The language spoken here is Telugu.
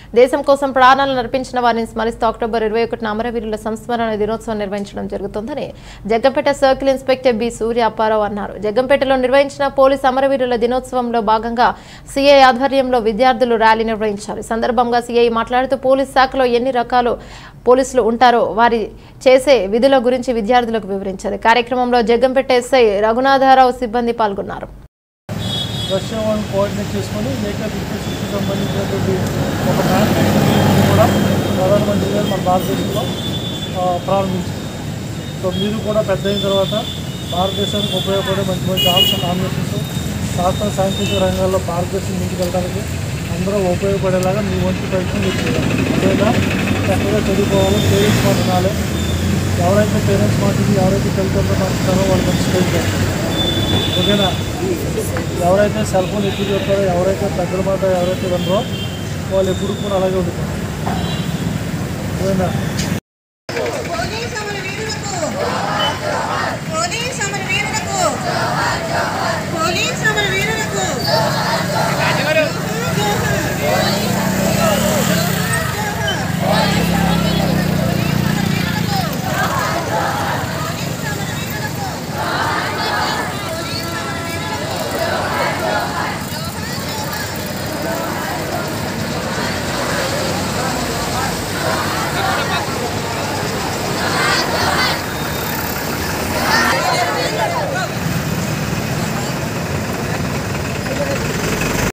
దేశం కోసం ప్రాణాలను అర్పించిన వారిని స్మరిస్తూ అక్టోబర్ ఇరవై ఒకటిన అమరవీరుల సంస్మరణ దినోత్సవం నిర్వహించడం జరుగుతుందని Jaggampeta circle inspector B Surya Apparao అన్నారు జగ్గంపేటలో నిర్వహించిన పోలీస్ అమరవీరుల దినోత్సవంలో భాగంగా సిఐ ఆధ్వర్యంలో విద్యార్థులు ర్యాలీ నిర్వహించారు ఈ సందర్భంగా సిఐ మాట్లాడుతూ పోలీస్ శాఖలో ఎన్ని రకాలు పోలీసులు ఉంటారో వారి చేసే విధుల గురించి విద్యార్థులకు వివరించారు కార్యక్రమంలో జగ్గంపేట ఎస్ఐ రఘునాథరావు సిబ్బంది పాల్గొన్నారు రష్యా వాళ్ళని కోఆర్డినేట్ చేసుకొని మేకప్ ఇండస్ట్రీకి సంబంధించినటువంటి ఒక మ్యానుఫ్యాక్చరింగ్ కూడా ప్రధానమంత్రి గారు మన భారతదేశంలో ఆ, ప్రారంభించారు సో మీరు కూడా పెద్ద అయిన తర్వాత భారతదేశానికి ఉపయోగపడే మంచి మంచి జాబ్స్ అండ్ నామినేషన్స్ శాస్త్ర సాంకేతిక రంగాల్లో భారతదేశం ముందుకు వెళ్ళడానికి అందరూ ఉపయోగపడేలాగా మీ వంతు ప్రయత్నం మీరు చేయాలి అదేగా చక్కగా చదువుకోవాలి పేరెంట్స్ మాట వినాలి ఎవరైతే పేరెంట్స్ మాట విని ఎవరైతే తల్లిదండ్రులు మాట్లాడతారో వాళ్ళు మంచి స్టేజ్ ఓకేనా ఎవరైతే సెల్ ఫోన్ ఎక్కువ చూస్తారో ఎవరైతే పెద్దల మాట ఎవరైతే వినరో వాళ్ళు ఎప్పుడు కూడా అలాగే ఉండిపోతారు ఓకేనా